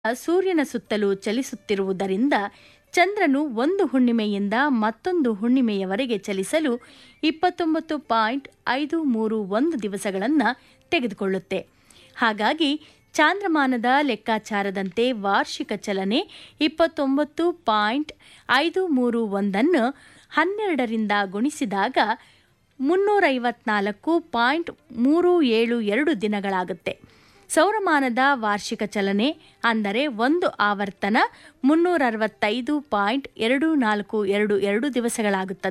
ಸೂರ್ಯನ ಸುತ್ತಲೂ ಚಲಿಸುತ್ತಿರುವುದರಿಂದ ಚಂದ್ರನು ಒಂದು ಹುಣ್ಣಿಮೆಯಿಂದ ಮತ್ತೊಂದು ಹುಣ್ಣಿಮೆಯವರೆಗೆ ಚಲಿಸಲು ಇಪ್ಪತ್ತೊಂಬತ್ತು ಪಾಯಿಂಟ್ ಐದು ಮೂರು ಒಂದು ದಿವಸಗಳನ್ನು ತೆಗೆದುಕೊಳ್ಳುತ್ತೆ ಹಾಗಾಗಿ ಚಾಂದ್ರಮಾನದ ಲೆಕ್ಕಾಚಾರದಂತೆ ವಾರ್ಷಿಕ ಚಲನೆ ಇಪ್ಪತ್ತೊಂಬತ್ತು ಪಾಯಿಂಟ್ ಐದು ಮೂರು ಒಂದನ್ನು ಹನ್ನೆರಡರಿಂದ ಗುಣಿಸಿದಾಗ ಮುನ್ನೂರೈವತ್ನಾಲ್ಕು ಪಾಯಿಂಟ್ ಮೂರು ಏಳು ಎರಡು ದಿನಗಳಾಗುತ್ತೆ ಸೌರಮಾನದ ವಾರ್ಷಿಕ ಚಲನೆ ಅಂದರೆ ಒಂದು ಆವರ್ತನ ಮುನ್ನೂರ ಅರವತ್ತೈದು ಪಾಯಿಂಟ್ ಎರಡು ನಾಲ್ಕು ಎರಡು ಎರಡು ದಿವಸಗಳಾಗುತ್ತದೆ